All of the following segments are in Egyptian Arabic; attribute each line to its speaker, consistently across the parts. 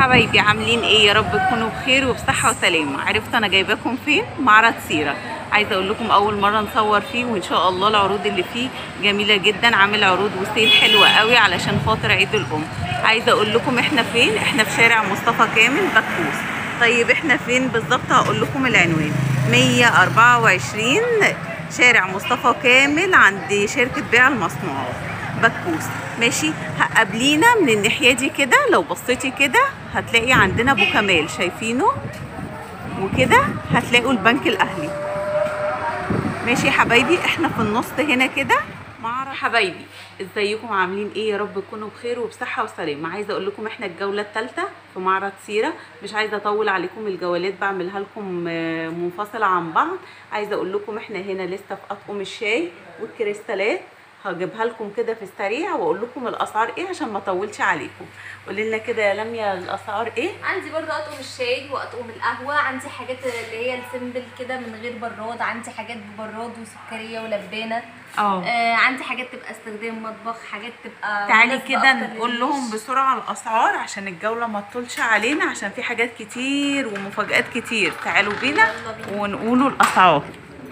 Speaker 1: حبايبي عاملين ايه يا رب تكونوا بخير وبصحه وسلامه عرفت انا جايباكم فين معرض سيره عايزه اقول لكم اول مره نصور فيه وان شاء الله العروض اللي فيه جميله جدا عامل عروض وسيل حلوه قوي علشان خاطر عيد الام عايزه اقول لكم احنا فين احنا في شارع مصطفى كامل بكوس طيب احنا فين بالظبط هقول لكم العنوان 124 شارع مصطفى كامل عند شركه بيع المصنوعات بكوس ماشي قبلينا من الناحيه دي كده لو بصيتي كده هتلاقي عندنا ابو كمال شايفينه وكده هتلاقوا البنك الاهلي ماشي يا حبايبي احنا في النص هنا كده معرض حبايبي ازيكم عاملين ايه يا رب تكونوا بخير وبصحه وسلامه عايزه اقول لكم احنا الجوله الثالثه في معرض سيره مش عايزه اطول عليكم الجولات بعملها لكم آه، منفصله عن بعض عايزه اقول لكم احنا هنا لسه في اطقم الشاي والكريستالات هجيبها لكم كده في السريع واقول لكم الاسعار ايه عشان ما اطولش عليكم قولي لنا كده يا لميا الاسعار ايه
Speaker 2: عندي برضو اطقم الشاي واطقم القهوه عندي حاجات اللي هي السيمبل كده من غير براد عندي حاجات ببراد وسكريه ولبانه
Speaker 1: اه
Speaker 2: آه عندي حاجات تبقى استخدام مطبخ حاجات تبقى
Speaker 1: تعالي
Speaker 2: مناسبة
Speaker 1: كده
Speaker 2: أكتر
Speaker 1: نقول لهم
Speaker 2: للريش.
Speaker 1: بسرعة الأسعار عشان الجولة ما تطولش علينا عشان في حاجات كتير ومفاجآت كتير تعالوا بينا
Speaker 2: يلا بينا.
Speaker 1: ونقولوا الأسعار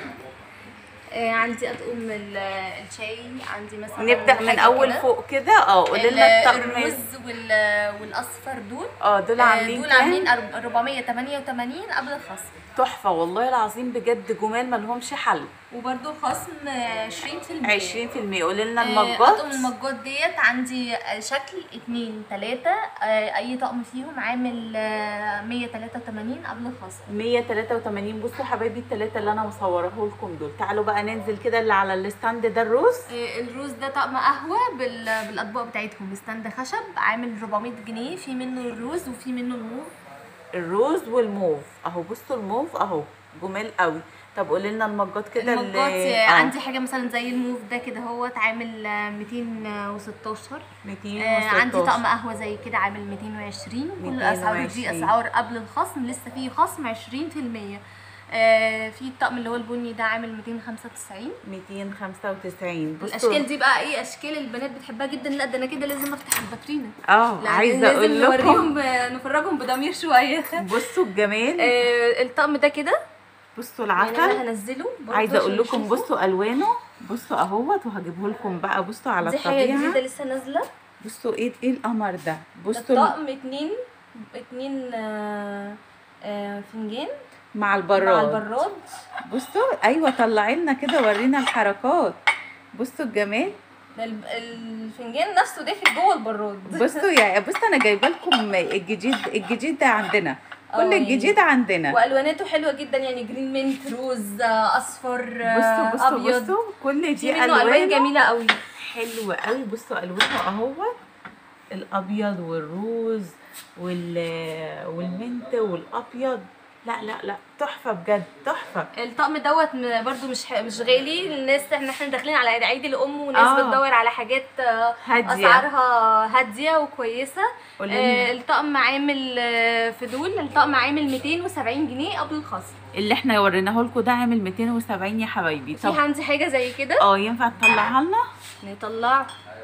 Speaker 2: آه عندي اطقم ال- الشاي عندي مثلا
Speaker 1: نبدأ من
Speaker 2: حاجة
Speaker 1: أول
Speaker 2: كده.
Speaker 1: فوق كده اه قولي
Speaker 2: ال-
Speaker 1: لنا الطقم
Speaker 2: الرز وال- والاصفر دول
Speaker 1: اه دول
Speaker 2: آه،
Speaker 1: عاملين
Speaker 2: دول
Speaker 1: كام؟
Speaker 2: عاملين أرب- 488 قبل الخصم
Speaker 1: تحفة والله العظيم بجد جمال ملهمش حل
Speaker 2: وبرده خصم آه، 20%
Speaker 1: 20% قولي لنا
Speaker 2: آه،
Speaker 1: المجات
Speaker 2: اطقم المجات ديت عندي آه، شكل اتنين تلاتة آه، اي طقم فيهم عامل آه، 183 قبل الخصم
Speaker 1: 183 بصوا حبايبي التلاتة اللي أنا مصوراه لكم دول تعالوا بقى ننزل كده اللي على الستاند ده الروز
Speaker 2: آه، الروز ده طقم قهوة بال- بالاطباق بتاعتهم ستاند خشب عامل 400 جنيه في منه الروز وفي منه الموف
Speaker 1: الروز والموف اهو بصوا الموف اهو جمال قوي طب قولي لنا المجات كده
Speaker 2: المجات
Speaker 1: اللي-
Speaker 2: آه،
Speaker 1: آه.
Speaker 2: عندي حاجة مثلا زي الموف ده كده هو عامل آه، 216 آه، عندي
Speaker 1: 216
Speaker 2: طقم قهوة زي كده عامل 220 كل الاسعار دي
Speaker 1: 220.
Speaker 2: اسعار قبل الخصم لسه فيه خصم 20% آه، في الطقم اللي هو البني ده عامل 295
Speaker 1: 295 بصوا
Speaker 2: الاشكال دي بقى ايه اشكال البنات بتحبها جدا لا ده انا كده لازم افتح الباترينا
Speaker 1: اه
Speaker 2: لا،
Speaker 1: عايزه
Speaker 2: لازم
Speaker 1: اقول لكم
Speaker 2: نوريهم ب- نفرجهم بضمير شويه
Speaker 1: بصوا الجمال
Speaker 2: آه، الطقم ده كده
Speaker 1: بصوا
Speaker 2: يعني انا
Speaker 1: العسل
Speaker 2: هنزله برضه
Speaker 1: عايزه اقول
Speaker 2: عشان
Speaker 1: لكم
Speaker 2: تشوفوا.
Speaker 1: بصوا الوانه بصوا اهوت وهجيبه لكم بقى بصوا على
Speaker 2: دي حاجه جديده
Speaker 1: الطبيعه
Speaker 2: لسه نازله
Speaker 1: بصوا ايه ايه القمر ده
Speaker 2: ده
Speaker 1: بصوا ال-
Speaker 2: الطقم اتنين اتنين آه، آه، فنجان
Speaker 1: مع
Speaker 2: مع
Speaker 1: البراد
Speaker 2: البراد
Speaker 1: بصوا ايوه طلعي لنا كده ورينا الحركات بصوا الجمال
Speaker 2: ده الب- الفنجان نفسه داخل جوه البراد
Speaker 1: بصوا يا بصوا انا جايبه لكم الجديد الجديد ده عندنا
Speaker 2: اه
Speaker 1: كل
Speaker 2: يعني.
Speaker 1: الجديد عندنا
Speaker 2: والواناته حلوه جدا يعني جرين منت روز آه، اصفر آه،
Speaker 1: بصوا بصوا
Speaker 2: ابيض
Speaker 1: بصوا كل
Speaker 2: في
Speaker 1: دي
Speaker 2: منه الوان
Speaker 1: الوان
Speaker 2: جميله قوي
Speaker 1: حلوة قوي بصوا الوانه اهوت الابيض والروز وال والمنت والابيض لا لا لا تحفه بجد تحفه
Speaker 2: الطقم دوت م- برضو مش ح- مش غالي الناس احنا احنا داخلين على عيد الام وناس
Speaker 1: آه.
Speaker 2: بتدور على حاجات آه،
Speaker 1: هادية.
Speaker 2: اسعارها هاديه وكويسه
Speaker 1: قولي
Speaker 2: آه
Speaker 1: لنا.
Speaker 2: الطقم عامل آه، في دول الطقم عامل 270 جنيه قبل الخصم
Speaker 1: اللي احنا وريناه لكم ده عامل 270 يا حبايبي
Speaker 2: في
Speaker 1: طب
Speaker 2: عندي حاجه زي كده
Speaker 1: اه ينفع تطلعها لنا
Speaker 2: نطلع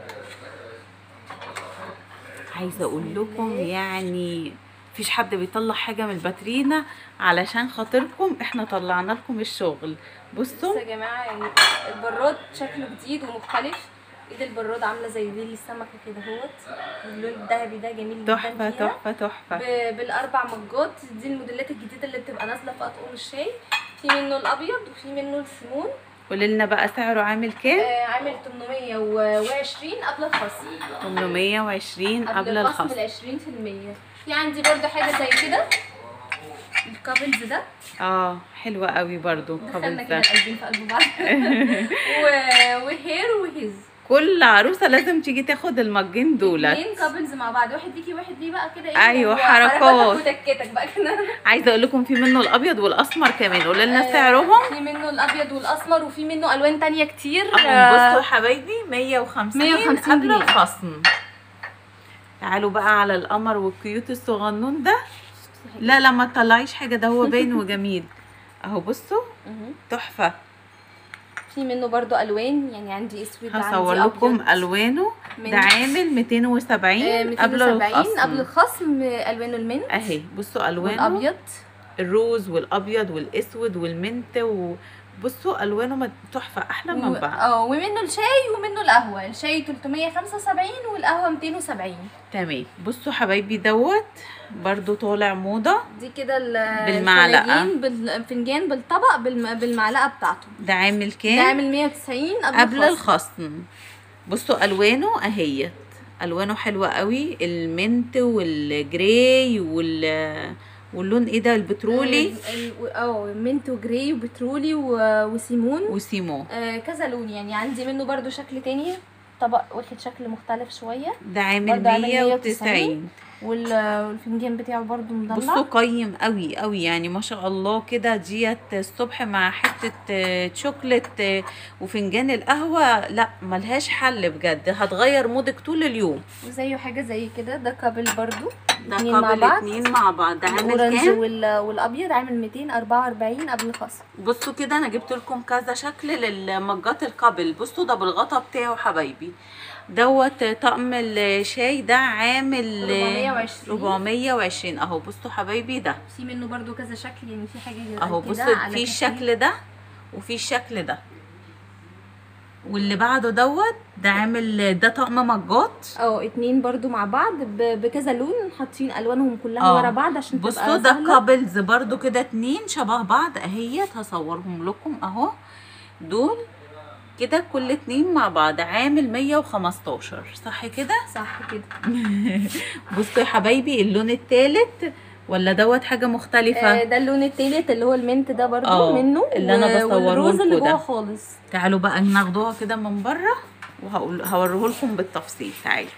Speaker 1: عايزه اقول لكم يعني مفيش حد بيطلع حاجه من الباترينا علشان خاطركم احنا طلعنا لكم الشغل بصوا
Speaker 2: بصوا يا جماعه يعني البراد شكله جديد ومختلف ايد البراد عامله زي ديل السمكه كده اهوت اللون الذهبي ده جميل جدا
Speaker 1: تحفه
Speaker 2: فيها.
Speaker 1: تحفه تحفه
Speaker 2: ب- بالاربع مجات دي الموديلات الجديده اللي بتبقى نازله في اطقم الشاي في منه الابيض وفي منه السيمون
Speaker 1: قولي لنا بقى سعره عامل كام
Speaker 2: آه عامل 820 قبل الخصم
Speaker 1: 820 قبل
Speaker 2: الخصم
Speaker 1: الخصم
Speaker 2: ال 20% في عندي برضو حاجه زي كده الكابلز ده
Speaker 1: اه حلوة قوي برضو
Speaker 2: دخلنا
Speaker 1: قبل
Speaker 2: كده
Speaker 1: ده
Speaker 2: قلبين في قلب بعض و... وهير وهيز
Speaker 1: كل عروسة لازم تيجي تاخد المجين دولت
Speaker 2: اتنين كابلز مع بعض واحد ليكي واحد ليه بقى كده ايه
Speaker 1: أيوة،
Speaker 2: هو
Speaker 1: حركات.
Speaker 2: حركاتك وتكتك بقى كده
Speaker 1: عايزة اقول لكم في منه الابيض والاسمر كمان قولي لنا
Speaker 2: آه،
Speaker 1: سعرهم
Speaker 2: في منه الابيض والاسمر وفي منه الوان تانية كتير
Speaker 1: اهو بصوا يا حبايبي 150
Speaker 2: 150
Speaker 1: قبل
Speaker 2: جنيه.
Speaker 1: الخصم تعالوا بقى على القمر والكيوت الصغنون ده لا لا ما تطلعيش حاجة ده هو باين وجميل اهو بصوا
Speaker 2: مهم.
Speaker 1: تحفة
Speaker 2: في منه برضو الوان يعني عندي اسود
Speaker 1: هصور
Speaker 2: عندي
Speaker 1: لكم
Speaker 2: أبيض.
Speaker 1: الوانه
Speaker 2: من-
Speaker 1: ده عامل 270
Speaker 2: آه،
Speaker 1: قبل
Speaker 2: 270
Speaker 1: الخصم
Speaker 2: قبل الخصم آه، الوانه المنت
Speaker 1: اهي بصوا الوانه
Speaker 2: والابيض
Speaker 1: الروز والابيض والاسود والمنت وبصوا الوانه مت- تحفه احلى من
Speaker 2: و-
Speaker 1: بعض
Speaker 2: اه ومنه الشاي ومنه القهوه الشاي 375 والقهوه 270
Speaker 1: تمام بصوا حبايبي دوت برضو طالع موضه
Speaker 2: دي كده ال-
Speaker 1: بالمعلقة.
Speaker 2: الفناجين بالفنجان بالطبق بالم... بالمعلقه بتاعته
Speaker 1: ده عامل
Speaker 2: ده
Speaker 1: كام
Speaker 2: عامل 190 قبل,
Speaker 1: قبل
Speaker 2: الخصم.
Speaker 1: الخصم بصوا الوانه اهيت الوانه حلوه قوي المنت والجراي وال واللون ايه ده البترولي
Speaker 2: ال- ال- اه منت وجراي وبترولي و- وسيمون
Speaker 1: وسيمون
Speaker 2: آه كذا لون يعني عندي منه برضو شكل تاني طبق واخد شكل مختلف شويه
Speaker 1: ده عامل
Speaker 2: برضه عامل
Speaker 1: 190
Speaker 2: وال- والفنجان بتاعه برضو
Speaker 1: بصوا
Speaker 2: مضلع
Speaker 1: قيم قوي قوي يعني ما شاء الله كده ديت الصبح مع حته آه، شوكليت آه، وفنجان القهوه لا ملهاش حل بجد هتغير مودك طول اليوم
Speaker 2: وزيه حاجه زي كده ده كابل برضو
Speaker 1: ده
Speaker 2: اتنين مع
Speaker 1: قابل
Speaker 2: بعض.
Speaker 1: اتنين مع بعض ده عامل
Speaker 2: الاورنج
Speaker 1: كام
Speaker 2: وال- والابيض عامل 244 قبل الخصم
Speaker 1: بصوا كده انا جبت لكم كذا شكل للمجات القبل بصوا ده بالغطا بتاعه حبايبي دوت طقم الشاي ده عامل
Speaker 2: 420.
Speaker 1: 420 اهو بصوا حبايبي ده
Speaker 2: في منه برضو كذا شكل يعني في حاجه
Speaker 1: اهو
Speaker 2: كده
Speaker 1: بصوا
Speaker 2: على
Speaker 1: في
Speaker 2: كافيه.
Speaker 1: الشكل ده وفي الشكل ده واللي بعده دوت ده عامل ده طقم مجات
Speaker 2: اه اتنين برضو مع بعض ب- بكذا لون حاطين الوانهم كلها
Speaker 1: اه.
Speaker 2: ورا بعض عشان
Speaker 1: بصوا
Speaker 2: تبقى
Speaker 1: ده
Speaker 2: سهلة.
Speaker 1: كابلز برضو كده اتنين شبه بعض اهيت هصورهم لكم اهو دول كده كل اتنين مع بعض عامل 115 صح كده
Speaker 2: صح كده
Speaker 1: بصوا يا حبايبي اللون التالت ولا دوت حاجة مختلفة
Speaker 2: آه ده اللون التالت اللي هو المنت ده برضو
Speaker 1: اه،
Speaker 2: منه
Speaker 1: اللي أنا
Speaker 2: و-
Speaker 1: بصوره
Speaker 2: والروز اللي
Speaker 1: لكم ده.
Speaker 2: جوه خالص
Speaker 1: تعالوا بقى ناخدوها كده من بره وهقول هوريه لكم بالتفصيل تعالوا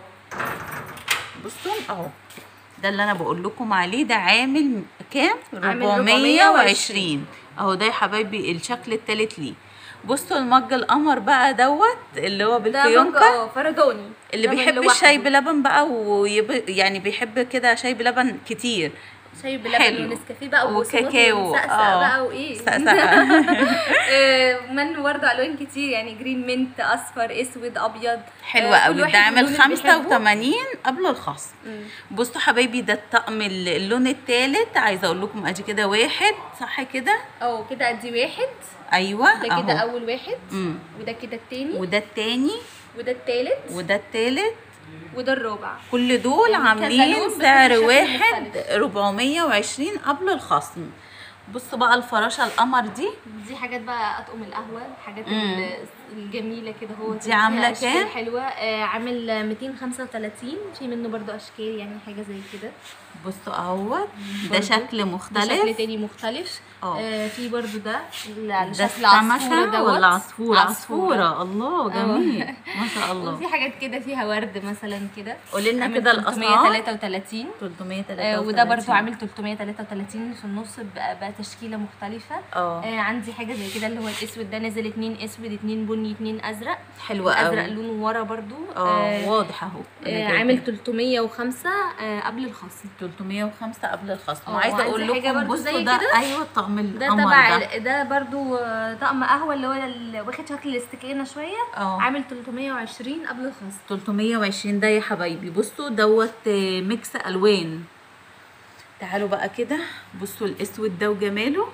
Speaker 1: بصوا اهو ده اللي انا بقول لكم عليه ده عامل كام
Speaker 2: عامل
Speaker 1: 420 اهو ده يا حبايبي الشكل التالت ليه بصوا المج القمر بقى دوت اللي هو
Speaker 2: ده مج
Speaker 1: بالفيونكه
Speaker 2: اه فردوني
Speaker 1: اللي
Speaker 2: ده من
Speaker 1: بيحب
Speaker 2: لوحده.
Speaker 1: الشاي بلبن بقى ويب... يعني بيحب كده شاي بلبن كتير
Speaker 2: شاي بلبن
Speaker 1: حلو.
Speaker 2: ونسكافيه بقى
Speaker 1: وكاكاو،
Speaker 2: وسقسق
Speaker 1: اه.
Speaker 2: بقى وايه
Speaker 1: سقسقة.
Speaker 2: آه، منه برضه الوان كتير يعني جرين منت اصفر اسود ابيض
Speaker 1: حلوة
Speaker 2: آه، كل
Speaker 1: قوي
Speaker 2: واحد
Speaker 1: ده عامل
Speaker 2: واللون اللي بيحبه.
Speaker 1: 85 قبل الخصم
Speaker 2: مم.
Speaker 1: بصوا حبايبي ده الطقم ال- اللون التالت عايزه اقول لكم ادي كده واحد صح كده
Speaker 2: اه كده ادي واحد
Speaker 1: ايوه
Speaker 2: ده كده
Speaker 1: اهو
Speaker 2: اول واحد
Speaker 1: امم
Speaker 2: وده كده التاني
Speaker 1: وده التاني
Speaker 2: وده التالت
Speaker 1: وده التالت
Speaker 2: وده الرابع
Speaker 1: كل دول
Speaker 2: يعني كذا
Speaker 1: عاملين
Speaker 2: لون بس
Speaker 1: سعر
Speaker 2: بشكل
Speaker 1: واحد
Speaker 2: مختلف.
Speaker 1: 420 قبل الخصم بصوا بقى الفراشه القمر دي
Speaker 2: دي حاجات بقى اطقم القهوه الحاجات
Speaker 1: مم.
Speaker 2: ال- الجميله كده هو
Speaker 1: دي عاملة كام؟
Speaker 2: حلوه آه عامل 235 في منه برضو اشكال يعني حاجه زي كده
Speaker 1: بصوا اهوت ده
Speaker 2: برضو.
Speaker 1: شكل
Speaker 2: ده
Speaker 1: مختلف
Speaker 2: شكل تاني مختلف
Speaker 1: اه.
Speaker 2: آه في برضو ده اللي على
Speaker 1: ده
Speaker 2: شكل عصفورة
Speaker 1: السمكه
Speaker 2: دوت.
Speaker 1: ولا عصفوره عصفوره الله جميل ما شاء الله
Speaker 2: وفي حاجات كده فيها ورد مثلا كده
Speaker 1: قولي لنا
Speaker 2: عامل
Speaker 1: كده الاسعار
Speaker 2: 333
Speaker 1: 333
Speaker 2: آه وده برضو عامل 333 في النص بقى, بقى تشكيله مختلفه
Speaker 1: اه
Speaker 2: آه عندي حاجه زي كده اللي هو الاسود ده نازل اتنين اسود اتنين بني اتنين ازرق
Speaker 1: حلوه
Speaker 2: الازرق
Speaker 1: قوي
Speaker 2: لونه ورا برضو
Speaker 1: اه واضح اهو أنا
Speaker 2: آه
Speaker 1: جايبة.
Speaker 2: عامل 305 آه قبل الخصم
Speaker 1: 305 قبل الخصم
Speaker 2: اه،
Speaker 1: وعايزه اقول
Speaker 2: وعندي حاجة
Speaker 1: لكم
Speaker 2: برضو
Speaker 1: بصوا
Speaker 2: زي
Speaker 1: ده
Speaker 2: كده.
Speaker 1: ايوه الطقم
Speaker 2: ده
Speaker 1: القمر
Speaker 2: تبع
Speaker 1: ده
Speaker 2: ال- ده برضو آه، طقم قهوه اللي هو ال- واخد شكل الاستكانه شويه
Speaker 1: اه
Speaker 2: عامل 320 قبل الخصم
Speaker 1: 320 ده يا حبايبي بصوا دوت آه، ميكس الوان تعالوا بقى كده بصوا الاسود ده وجماله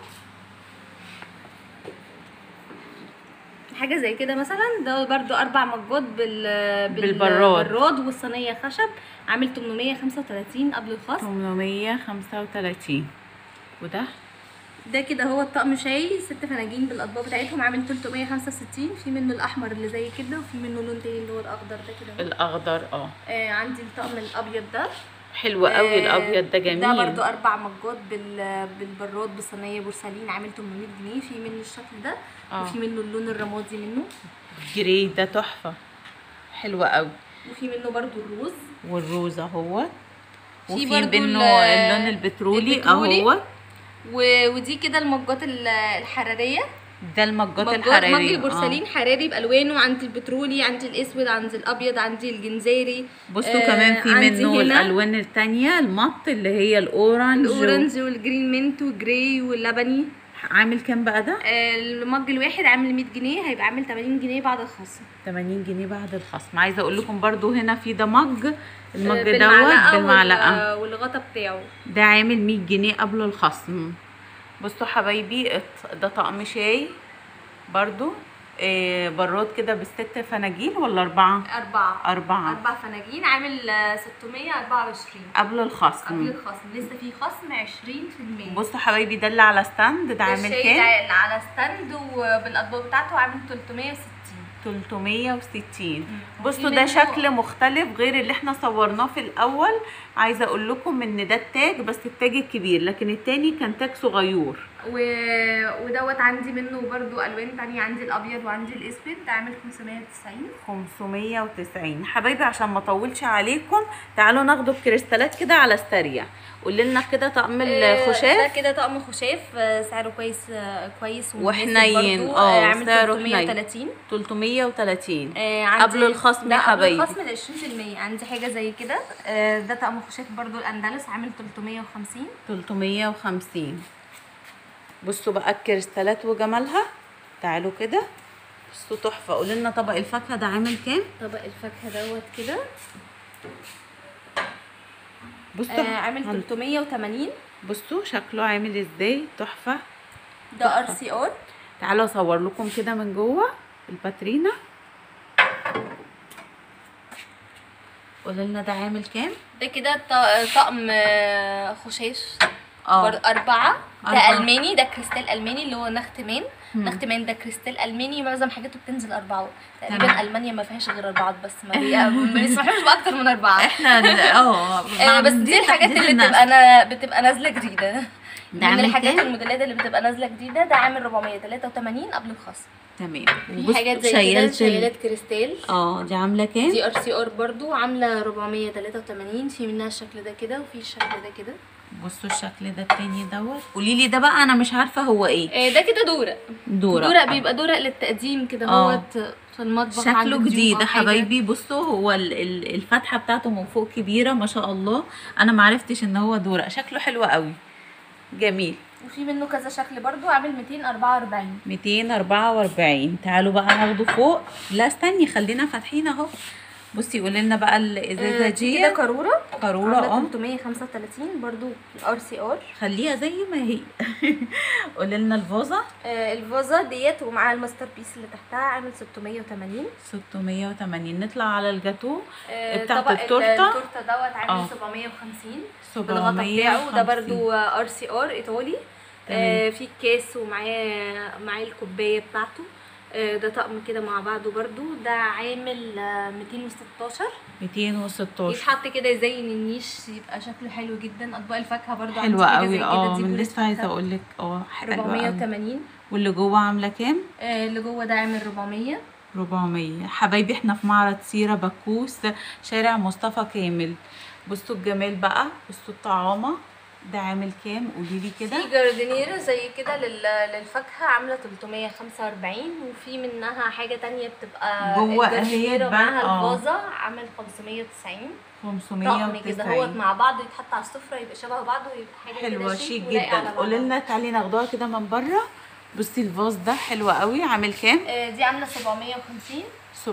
Speaker 2: حاجه زي كده مثلا ده برضو اربع مجات بال بال-
Speaker 1: بالبراد.
Speaker 2: بالراد والصينيه خشب عامل 835 قبل الخصم
Speaker 1: 835 وده
Speaker 2: ده كده هو الطقم شاي ست فناجين بالاطباق بتاعتهم عامل 365 في منه الاحمر اللي زي كده وفي منه لون تاني اللي هو الاخضر ده كده
Speaker 1: الاخضر اه
Speaker 2: آه عندي الطقم الابيض ده
Speaker 1: حلو قوي
Speaker 2: آه،
Speaker 1: الابيض ده جميل
Speaker 2: ده برضو اربع مجات بال بالبراد بصينيه بورسلين عامل 800 جنيه في منه الشكل ده
Speaker 1: اه.
Speaker 2: وفي منه اللون الرمادي منه
Speaker 1: جري ده تحفه حلوه قوي
Speaker 2: وفي منه برضو الروز
Speaker 1: والروز اهوت
Speaker 2: في
Speaker 1: وفي
Speaker 2: برضو
Speaker 1: منه
Speaker 2: ال-
Speaker 1: اللون البترولي
Speaker 2: البترولي.
Speaker 1: اهوت
Speaker 2: و... ودي كده المجات ال- الحراريه
Speaker 1: ده المجات
Speaker 2: مجات
Speaker 1: الحراريه
Speaker 2: مج
Speaker 1: آه.
Speaker 2: البورسلين حراري بالوانه عندي البترولي عندي الاسود عندي الابيض عندي الجنزيري
Speaker 1: بصوا
Speaker 2: آه،
Speaker 1: كمان في
Speaker 2: عندي
Speaker 1: منه
Speaker 2: هنا
Speaker 1: الالوان التانية المط اللي هي الاورنج
Speaker 2: الاورنج والجرين منت والجراي واللبني
Speaker 1: عامل كام بقى ده
Speaker 2: آه، المج الواحد عامل 100 جنيه هيبقى عامل 80 جنيه بعد الخصم
Speaker 1: 80 جنيه بعد الخصم عايزه اقول لكم برضو هنا في ده مج
Speaker 2: آه،
Speaker 1: المج دوت
Speaker 2: بالمعلقة
Speaker 1: بالمعلقه
Speaker 2: وال- والغطا بتاعه
Speaker 1: ده عامل 100 جنيه قبل الخصم بصوا حبايبي الط- ده طقم شاي برضو إيه براد كده بالست فناجيل ولا أربعة؟
Speaker 2: أربعة
Speaker 1: أربعة
Speaker 2: أربع فناجين عامل آه، 624
Speaker 1: قبل الخصم
Speaker 2: قبل الخصم لسه في خصم 20%
Speaker 1: بصوا حبايبي ده اللي على ستاند ده
Speaker 2: ده
Speaker 1: عامل
Speaker 2: الشاي
Speaker 1: كام؟
Speaker 2: ده على ستاند وبالأطباق بتاعته عامل 360
Speaker 1: 360
Speaker 2: مم.
Speaker 1: بصوا
Speaker 2: وفي
Speaker 1: ده
Speaker 2: منه-
Speaker 1: شكل مختلف غير اللي احنا صورناه في الاول عايزه اقول لكم ان ده التاج بس التاج الكبير لكن التاني كان تاج صغير
Speaker 2: و... ودوت عندي منه برضو الوان تانية عندي الابيض وعندي الاسود ده عامل 590
Speaker 1: 590 حبايبي عشان ما اطولش عليكم تعالوا ناخدوا الكريستالات كده على السريع قولي لنا كده طقم
Speaker 2: ده
Speaker 1: الخشاف
Speaker 2: كده طقم خشاف آه، سعره كويس آه، كويس ومناسب
Speaker 1: وحنين،
Speaker 2: برضو.
Speaker 1: اه،
Speaker 2: عامل
Speaker 1: سعره حنين.
Speaker 2: 330
Speaker 1: 330
Speaker 2: آه، عندي
Speaker 1: قبل الخصم
Speaker 2: ده
Speaker 1: يا
Speaker 2: قبل
Speaker 1: حبايبي.
Speaker 2: الخصم ال 20% عندي حاجه زي كده آه، ده طقم خشاف برضو الاندلس عامل 350
Speaker 1: 350 بصوا بقى الكريستالات وجمالها تعالوا كده بصوا تحفه قولي لنا طبق الفاكهه ده عامل كام
Speaker 2: طبق الفاكهه دوت كده
Speaker 1: بصوا
Speaker 2: آه، عامل
Speaker 1: هن-
Speaker 2: 380
Speaker 1: بصوا شكله عامل ازاي تحفه
Speaker 2: ده ار سي ار
Speaker 1: تعالوا اصور لكم كده من جوه الباترينا قولي لنا ده عامل كام
Speaker 2: ده كده ط- طقم آه، خشاش
Speaker 1: اه
Speaker 2: بر- أربعة ده
Speaker 1: أربعة.
Speaker 2: ألماني ده كريستال ألماني اللي هو نختمان
Speaker 1: مم.
Speaker 2: نختمان ده كريستال ألماني معظم حاجاته بتنزل أربعة
Speaker 1: تمام.
Speaker 2: تقريبا ألمانيا ما فيهاش غير أربعة بس ما, بي... ما بيسمحوش بأكتر من أربعة
Speaker 1: احنا ال- اه
Speaker 2: آه، بس دي الحاجات اللي بتبقى أنا بتبقى نازلة جديدة
Speaker 1: ده
Speaker 2: من
Speaker 1: عامل
Speaker 2: الحاجات
Speaker 1: كام؟
Speaker 2: الموديلات اللي بتبقى نازلة جديدة ده عامل 483 قبل الخصم
Speaker 1: تمام
Speaker 2: في
Speaker 1: وبصوا
Speaker 2: حاجات زي كده
Speaker 1: شيلت ال-
Speaker 2: شيالات كريستال
Speaker 1: اه دي عامله كام
Speaker 2: دي ار سي ار برضو عاملة 483 في منها الشكل ده كده وفي الشكل ده كده
Speaker 1: بصوا الشكل ده التاني دوت قولي لي ده بقى انا مش عارفه هو ايه
Speaker 2: آه، ده كده دورق
Speaker 1: دورة
Speaker 2: دورق بيبقى دورق للتقديم كده
Speaker 1: آه.
Speaker 2: هوت في المطبخ
Speaker 1: شكله
Speaker 2: عند ضيوف
Speaker 1: جديد
Speaker 2: أو
Speaker 1: يا
Speaker 2: حاجة.
Speaker 1: حبايبي بصوا هو ال- ال- الفتحه بتاعته من فوق كبيره ما شاء الله انا ما عرفتش ان هو دورق شكله حلو قوي جميل
Speaker 2: وفي منه كذا شكل برضو عامل 244
Speaker 1: 244 تعالوا بقى ناخده فوق لا استني خلينا فاتحين اهو بصي قولي لنا بقى الازازه
Speaker 2: آه،
Speaker 1: دي
Speaker 2: كده قارورة
Speaker 1: قاروره
Speaker 2: عاملة
Speaker 1: اه
Speaker 2: 335 برضو ار سي ار
Speaker 1: خليها زي ما هي قولي لنا الفازه
Speaker 2: الفازة ديت ومعاها الماستر بيس اللي تحتها عامل 680
Speaker 1: 680 نطلع على الجاتو
Speaker 2: آه،
Speaker 1: بتاعت
Speaker 2: طبق
Speaker 1: التورتة.
Speaker 2: التورته دوت عامل
Speaker 1: آه.
Speaker 2: 750 بالغطا بتاعه
Speaker 1: 750
Speaker 2: ده برضو ار سي ار ايطالي
Speaker 1: تمام.
Speaker 2: آه في كاس ومعاه معاه الكوبايه بتاعته آه ده طقم كده مع بعضه برضو ده عامل آه 216
Speaker 1: 216
Speaker 2: يتحط كده يزين النيش يبقى شكله حلو جدا اطباق الفاكهه برضو
Speaker 1: حلوة
Speaker 2: عندي حاجة زي
Speaker 1: قوي
Speaker 2: كده
Speaker 1: اه
Speaker 2: دي
Speaker 1: من
Speaker 2: بولت
Speaker 1: لسه عايزه
Speaker 2: فاكهة.
Speaker 1: اقول لك اه حلوة قوي
Speaker 2: 480
Speaker 1: واللي جوه عامله كام
Speaker 2: آه اللي جوه ده عامل 400
Speaker 1: 400 حبايبي احنا في معرض سيرة بكوس شارع مصطفى كامل بصوا الجمال بقى بصوا الطعامة ده عامل كام قولي لي كده
Speaker 2: في جاردينير زي كده لل- للفاكهه عامله 345 وفي منها حاجه تانية بتبقى
Speaker 1: جوه
Speaker 2: الجاردينير
Speaker 1: اهي
Speaker 2: معاها
Speaker 1: تبان- اه.
Speaker 2: الفازه عامل 590 طقم كده
Speaker 1: 590
Speaker 2: هوت مع بعض يتحط على السفره يبقى شبه بعض ويبقى حاجه
Speaker 1: حلوة
Speaker 2: كده
Speaker 1: شيك
Speaker 2: ولايقة على
Speaker 1: جدا
Speaker 2: بعضها.
Speaker 1: قولي لنا تعالي ناخدوها كده من بره بصي الفاز ده حلو قوي عامل كام
Speaker 2: آه، دي عامله 750 كل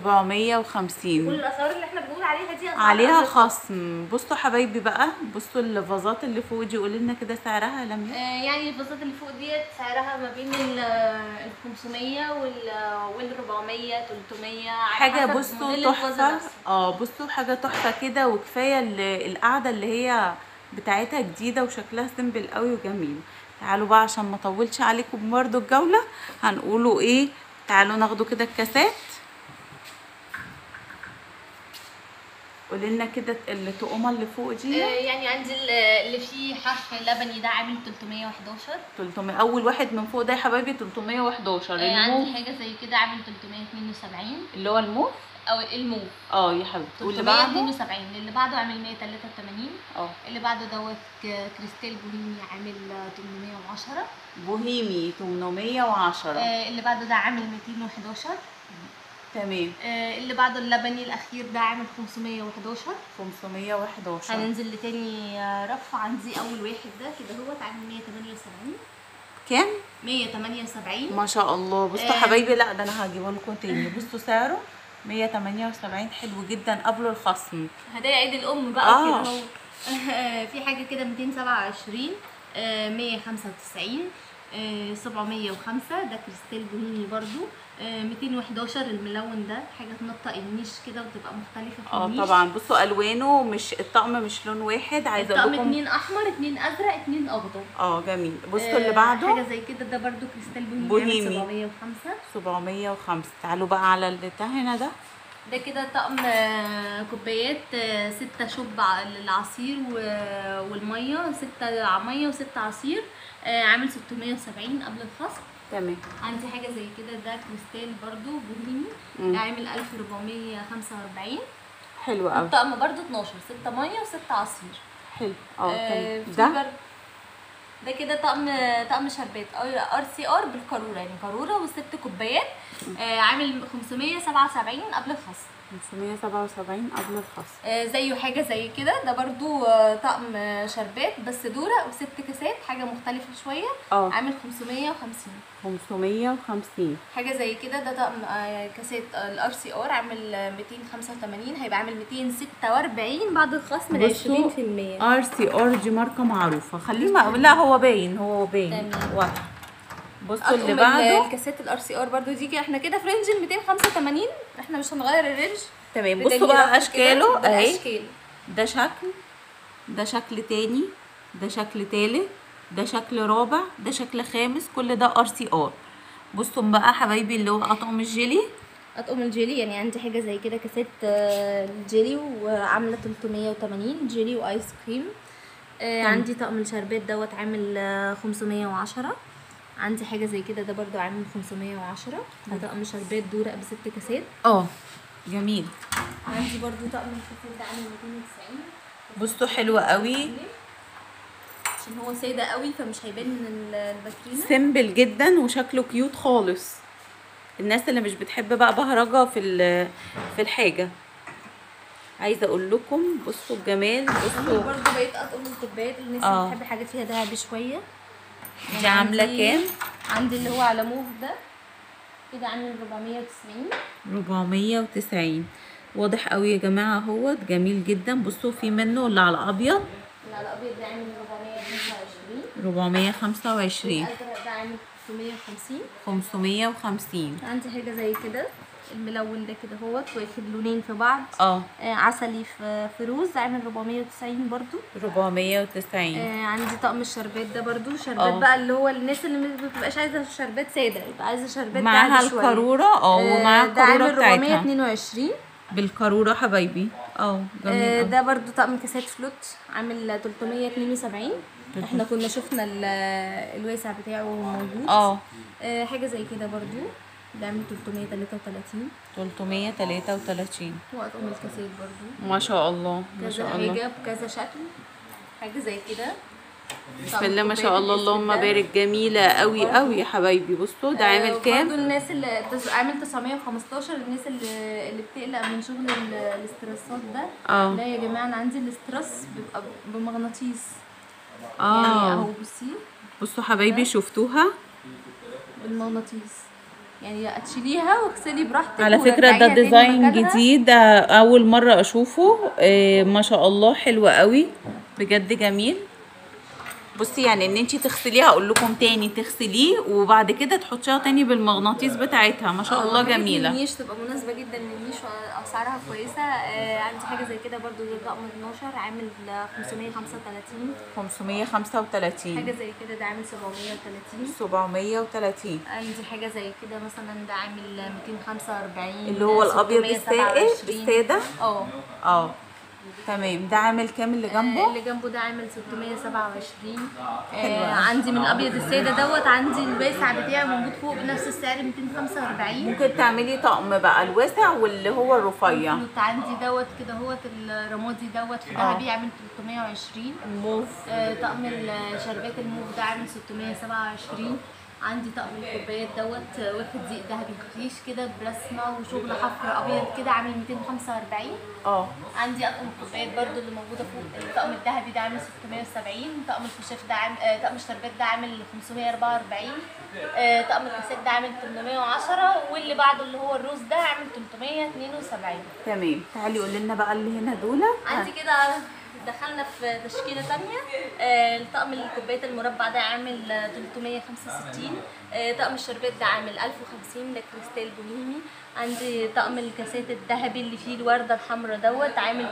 Speaker 1: 750
Speaker 2: الاسعار اللي احنا بنقول عليها دي أسعار
Speaker 1: عليها
Speaker 2: قبل
Speaker 1: خصم بصوا حبايبي بقى بصوا الفازات اللي فوق دي قولي لنا كده سعرها لميا
Speaker 2: آه، يعني الباصات اللي فوق ديت سعرها ما بين ال ال 500 وال وال 400 300 على
Speaker 1: حاجه
Speaker 2: حسب
Speaker 1: بصوا
Speaker 2: موديل الفازة
Speaker 1: تحفه
Speaker 2: نفسه.
Speaker 1: اه بصوا حاجه تحفه كده وكفايه ال- القعده اللي هي بتاعتها جديده وشكلها سيمبل قوي وجميل تعالوا بقى عشان ما اطولش عليكم برضو الجوله هنقولوا ايه تعالوا ناخدوا كده الكاسات قولي لنا كده التقومه اللي فوق
Speaker 2: آه،
Speaker 1: دي
Speaker 2: يعني عندي ال- اللي فيه حرف لبني ده عامل 311
Speaker 1: 300 اول واحد من فوق ده يا حبايبي 311
Speaker 2: آه، عندي
Speaker 1: الموف
Speaker 2: حاجه زي كده عامل 372
Speaker 1: اللي هو الموف
Speaker 2: او الموف
Speaker 1: اه يا حبيبتي واللي بعده
Speaker 2: 372 اللي بعده عامل 183
Speaker 1: اه
Speaker 2: اللي بعده دوت ك- كريستال بوهيمي عامل 810
Speaker 1: بوهيمي 810
Speaker 2: آه، اللي بعده ده عامل 211
Speaker 1: تمام
Speaker 2: آه، اللي بعده اللبني الاخير ده عامل 511
Speaker 1: 511
Speaker 2: هننزل لتاني آه، رف عندي اول واحد ده كده هو عامل 178
Speaker 1: كام
Speaker 2: 178
Speaker 1: ما شاء الله بصوا
Speaker 2: آه.
Speaker 1: حبايبي لا ده انا هجيبه لكم تاني بصوا سعره 178 حلو جدا قبل الخصم
Speaker 2: هدايا عيد الام بقى
Speaker 1: آه.
Speaker 2: كده اهو في حاجه كده 227 آه، 195 آه، 705 ده كريستال بوهيمي برضو آه، 211 الملون ده حاجه تنطق النيش كده وتبقى مختلفه في
Speaker 1: اه
Speaker 2: النيش
Speaker 1: طبعا بصوا الوانه مش الطقم مش لون واحد عايزه
Speaker 2: الطقم
Speaker 1: اقول لكم
Speaker 2: اتنين احمر اتنين ازرق اتنين اخضر
Speaker 1: اه جميل بصوا
Speaker 2: آه،
Speaker 1: اللي بعده
Speaker 2: حاجه زي كده ده برضو كريستال بوهيمي,
Speaker 1: بوهيمي.
Speaker 2: بوهيمي 705
Speaker 1: 705 تعالوا بقى على اللي بتاع هنا ده
Speaker 2: ده كده طقم آه، كوبايات آه، ستة شوب ع- للعصير و- والمية ستة مية وستة عصير آه، عامل 670 قبل الخصم
Speaker 1: تمام
Speaker 2: عندي حاجة زي كده ده كريستال برضو بوهيمي
Speaker 1: مم.
Speaker 2: ده عامل 1445
Speaker 1: حلو قوي
Speaker 2: الطقم برضو 12 ستة مية وستة عصير
Speaker 1: حلو اه
Speaker 2: آه،
Speaker 1: تمام
Speaker 2: في
Speaker 1: ده
Speaker 2: برضو- ده كده طقم طقم شربات ار سي ار بالقاروره يعني قاروره وست كوبايات آه، عامل 577 قبل الخصم
Speaker 1: 577 قبل الخصم
Speaker 2: آه، زيه حاجه زي كده ده برضو آه، طقم آه، شربات بس دوره وست كاسات حاجه مختلفه شويه
Speaker 1: اه
Speaker 2: عامل 550
Speaker 1: 550
Speaker 2: حاجه زي كده ده طقم آه، كاسات الار سي ار عامل آه، 285 هيبقى عامل 246 بعد الخصم ل
Speaker 1: بصوا
Speaker 2: 20%
Speaker 1: ار سي ار دي ماركه معروفه خليه ما... لا هو باين هو باين
Speaker 2: تمام.
Speaker 1: واضح بصوا اللي
Speaker 2: أطقم
Speaker 1: بعده
Speaker 2: الكاسات الار سي ار برضو دي كده احنا كده في رينج ال 285 احنا مش هنغير الرينج
Speaker 1: تمام
Speaker 2: بدليل
Speaker 1: بصوا بقى
Speaker 2: كده
Speaker 1: اشكاله
Speaker 2: ده
Speaker 1: اهي
Speaker 2: الاشكال
Speaker 1: ده شكل ده شكل تاني ده شكل تالت ده شكل رابع ده شكل خامس كل ده ار سي ار بصوا بقى حبايبي اللي هو اطقم الجيلي
Speaker 2: اطقم الجيلي يعني عندي حاجه زي كده كاسات آه، جيلي وعامله 380 جيلي وايس كريم آه،
Speaker 1: تمام.
Speaker 2: عندي طقم الشربات دوت عامل آه، 510 عندي حاجه زي كده ده برضو عامل 510 ده طقم شربات دورق بست كاسات
Speaker 1: اه جميل
Speaker 2: عندي برضو طقم الكاسات ده عامل 290
Speaker 1: بصوا حلو قوي
Speaker 2: عشان هو ساده قوي فمش هيبان من ال- الباترينا
Speaker 1: سيمبل جدا وشكله كيوت خالص الناس اللي مش بتحب بقى بهرجه في ال- في الحاجه عايزه اقول لكم بصوا الجمال
Speaker 2: عندي
Speaker 1: بصوا
Speaker 2: برضو بقيت اطقم الكوبايات الناس
Speaker 1: آه.
Speaker 2: اللي بتحب حاجات فيها دهب شويه
Speaker 1: دي عامله
Speaker 2: عندي-
Speaker 1: كام
Speaker 2: عندي اللي هو على موف ده كده عامل 490
Speaker 1: 490 واضح قوي يا جماعه اهوت جميل جدا بصوا في منه اللي على الابيض
Speaker 2: اللي على الابيض ده عامل 425
Speaker 1: 425
Speaker 2: الازرق ده عامل 650
Speaker 1: 550
Speaker 2: عندي حاجه زي كده الملون ده كده اهوت واخد لونين في بعض
Speaker 1: اه
Speaker 2: آه عسلي في في روز عامل 490 برضو
Speaker 1: 490
Speaker 2: آه عندي طقم الشربات ده برضو شربات
Speaker 1: آه.
Speaker 2: بقى اللي هو الناس اللي ما بتبقاش عايزه شربات ساده يبقى عايزه شربات
Speaker 1: معاها
Speaker 2: دهب شوية.
Speaker 1: القاروره اه ومعاها
Speaker 2: ده
Speaker 1: القاروره
Speaker 2: عامل
Speaker 1: بتاعتها
Speaker 2: 422
Speaker 1: بالقاروره حبايبي اه جميل
Speaker 2: آه،
Speaker 1: أوي.
Speaker 2: ده برضو طقم كاسات فلوت عامل 372 احنا كنا شفنا ال- الواسع بتاعه موجود
Speaker 1: اه
Speaker 2: آه، حاجه زي كده برضو ده عامل 333
Speaker 1: 333
Speaker 2: واطقم الكاسات برضو
Speaker 1: ما شاء الله ما
Speaker 2: كذا
Speaker 1: شاء الله
Speaker 2: حاجه بكذا شكل حاجه زي كده
Speaker 1: بسم الله ما شاء الله اللهم بارك جميله قوي قوي يا حبايبي بصوا ده عامل
Speaker 2: برضو
Speaker 1: كام
Speaker 2: الناس اللي تس- عامل 915 الناس اللي اللي بتقلق من شغل ال- الاسترسات ده
Speaker 1: اه
Speaker 2: لا يا جماعه انا عندي الاسترس بيبقى بمغناطيس يعني
Speaker 1: اه
Speaker 2: اهو بصي
Speaker 1: بصوا حبايبي شفتوها
Speaker 2: بالمغناطيس يعني هتشيليها واغسلي براحتك
Speaker 1: على فكرة ده
Speaker 2: ورجعيها تاني
Speaker 1: ديزاين
Speaker 2: مكانها.
Speaker 1: جديد ده أول مرة أشوفه آه ما شاء الله حلو قوي بجد جميل بصي يعني ان انتي تغسليها اقول لكم تاني تغسليه وبعد كده تحطيها تاني بالمغناطيس بتاعتها ما شاء
Speaker 2: آه،
Speaker 1: الله
Speaker 2: حاجات
Speaker 1: جميله
Speaker 2: النيش تبقى مناسبه جدا للنيش واسعارها كويسه آه عندي حاجه زي كده برضو ده طقم 12 عامل 535
Speaker 1: 535
Speaker 2: حاجه زي كده ده عامل 730
Speaker 1: 730
Speaker 2: عندي حاجه زي كده مثلا ده عامل 245
Speaker 1: اللي هو الابيض السائل
Speaker 2: 627.
Speaker 1: بالساده
Speaker 2: اه
Speaker 1: اه تمام ده عامل كام اللي
Speaker 2: آه،
Speaker 1: جنبه
Speaker 2: اللي جنبه ده عامل 627
Speaker 1: حلو
Speaker 2: آه
Speaker 1: أوي.
Speaker 2: عندي من الابيض الساده دوت عندي الواسع بتاعي موجود فوق بنفس السعر 245
Speaker 1: ممكن تعملي طقم بقى الواسع واللي هو الرفيع
Speaker 2: الفلوت عندي دوت كده هوت الرمادي دوت في
Speaker 1: آه.
Speaker 2: ذهبي عامل 320
Speaker 1: موف
Speaker 2: آه طقم الشربات الموف ده عامل 627 عندي طقم الكوبايات دوت آه، واخد زيق ذهبي خفيف كده برسمه وشغل حفر ابيض كده عامل 245
Speaker 1: اه
Speaker 2: عندي اطقم الكوبايات برضو اللي موجوده فوق الطقم الذهبي ده عامل 670 طقم الخشاف ده عامل آه طقم الشربات ده عامل 544 آه طقم الكاسات ده عامل 810 واللي بعده اللي هو الروز ده عامل 372
Speaker 1: تمام تعالي قولي لنا بقى اللي هنا دول
Speaker 2: عندي كده دخلنا في تشكيله تانية آه، الطقم الكوبايات المربع ده عامل آه، 365 آه، طقم الشربات ده عامل 1050 ده كريستال بوهيمي عندي طقم الكاسات الذهبي اللي فيه الورده الحمراء دوت عامل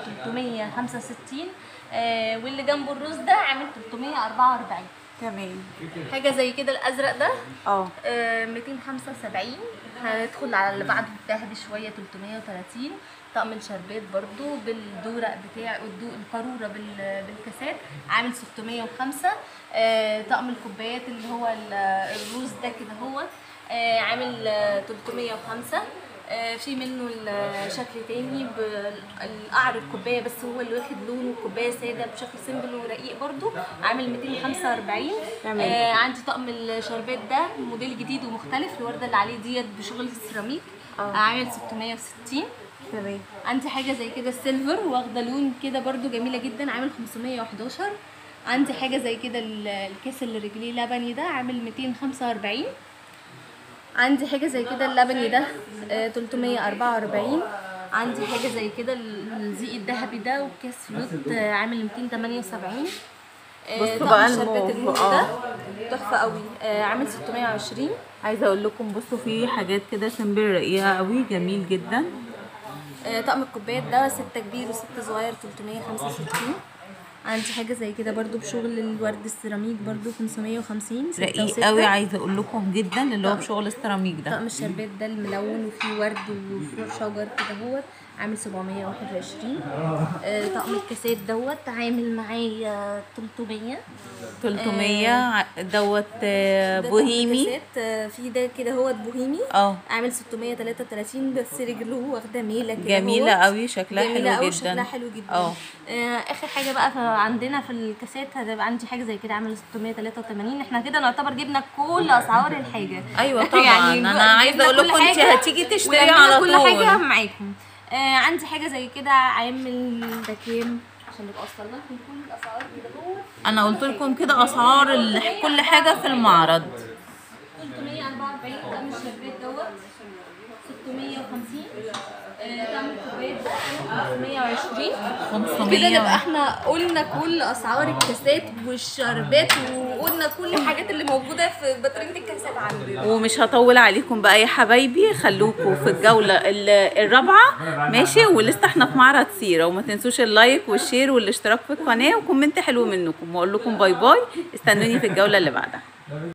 Speaker 2: 365 آه، واللي جنبه الروز ده عامل 344
Speaker 1: تمام
Speaker 2: حاجه زي كده الازرق ده
Speaker 1: اه
Speaker 2: آه، 275 هندخل على اللي بعده الذهبي شويه 330 طقم الشربات برضو بالدورق بتاع الدو القاروره بال- بالكاسات عامل 605 آه، طقم الكوبايات اللي هو ال- الروز ده كده هو آه، عامل آه، 305 آه، في منه الشكل تاني بالقعر الكوبايه بس هو اللي واخد لونه كوبايه ساده بشكل سيمبل ورقيق برضو عامل 245
Speaker 1: تمام.
Speaker 2: آه، عندي طقم الشربات ده موديل جديد ومختلف الورده اللي عليه ديت بشغل السيراميك
Speaker 1: آه.
Speaker 2: عامل 660
Speaker 1: تمام
Speaker 2: عندي حاجه زي كده السيلفر واخده لون كده برضو جميله جدا عامل 511 عندي حاجه زي كده ال- الكاس اللي رجليه لبني ده عامل 245 عندي حاجه زي كده اللبني ده آه، 344 عندي حاجه زي كده ال- الزيق الذهبي ده وكاس فلوت آه، عامل 278 آه،
Speaker 1: بصوا
Speaker 2: طقم
Speaker 1: بقى
Speaker 2: الشربات
Speaker 1: الموف،
Speaker 2: الموف
Speaker 1: آه.
Speaker 2: ده تحفه قوي آه، عامل 620
Speaker 1: عايزه اقول لكم بصوا في حاجات كده سمبل رقيقه قوي جميل جدا
Speaker 2: آه، طقم الكوبايات ده ستة كبير وستة صغير 365 عندي حاجة زي كده برضو بشغل الورد السيراميك برضو 550 ستة
Speaker 1: رقيق
Speaker 2: وستة.
Speaker 1: قوي عايزه اقول لكم جدا اللي هو بشغل السيراميك ده
Speaker 2: طقم الشربات ده الملون وفيه ورد وفيه شجر كده هو عامل 721 آه، طقم الكاسات دوت عامل معايا 300
Speaker 1: 300 ع- دوت آه،
Speaker 2: ده طقم
Speaker 1: بوهيمي
Speaker 2: الكاسات، آه، في ده كده هو بوهيمي
Speaker 1: اه
Speaker 2: عامل 633 بس رجله واخده ميله كده
Speaker 1: جميله
Speaker 2: اهوت.
Speaker 1: قوي شكلها
Speaker 2: جميلة
Speaker 1: حلو
Speaker 2: أوي
Speaker 1: جدا
Speaker 2: شكلها حلو جدا
Speaker 1: اه
Speaker 2: آه اخر حاجه بقى ف- عندنا في الكاسات هتبقى عندي حاجه زي كده عامله 683 احنا كده نعتبر جبنا كل اسعار الحاجه
Speaker 1: أيوة طبعاً.
Speaker 2: جو-
Speaker 1: أنا عايزة
Speaker 2: جبنا
Speaker 1: أقول
Speaker 2: كل
Speaker 1: لكم أنت
Speaker 2: حاجة
Speaker 1: هتيجي تشتري
Speaker 2: وجبنا
Speaker 1: على
Speaker 2: كل
Speaker 1: طول.
Speaker 2: حاجه معاكم آه عندي حاجه زي كده عامل ده كام عشان نبقى وصلنا لكم كل الاسعار كده هو
Speaker 1: انا قلت لكم كده اسعار ال- كل حاجه في المعرض
Speaker 2: 344 طقم الشربات دوت 650 آه، طقم الكوبايات ده 520 كده
Speaker 1: 500
Speaker 2: نبقى احنا قلنا كل اسعار الكاسات والشربات وقلنا كل الحاجات اللي موجوده في بطاريه الكاسات عندنا
Speaker 1: ومش هطول عليكم بقى يا حبايبي خلوكم في الجولة ال- الرابعة ماشي ولسه احنا في معرض سيرة وما تنسوش اللايك والشير والاشتراك في القناة وكومنت حلو منكم واقول لكم باي باي استنوني في الجولة اللي بعدها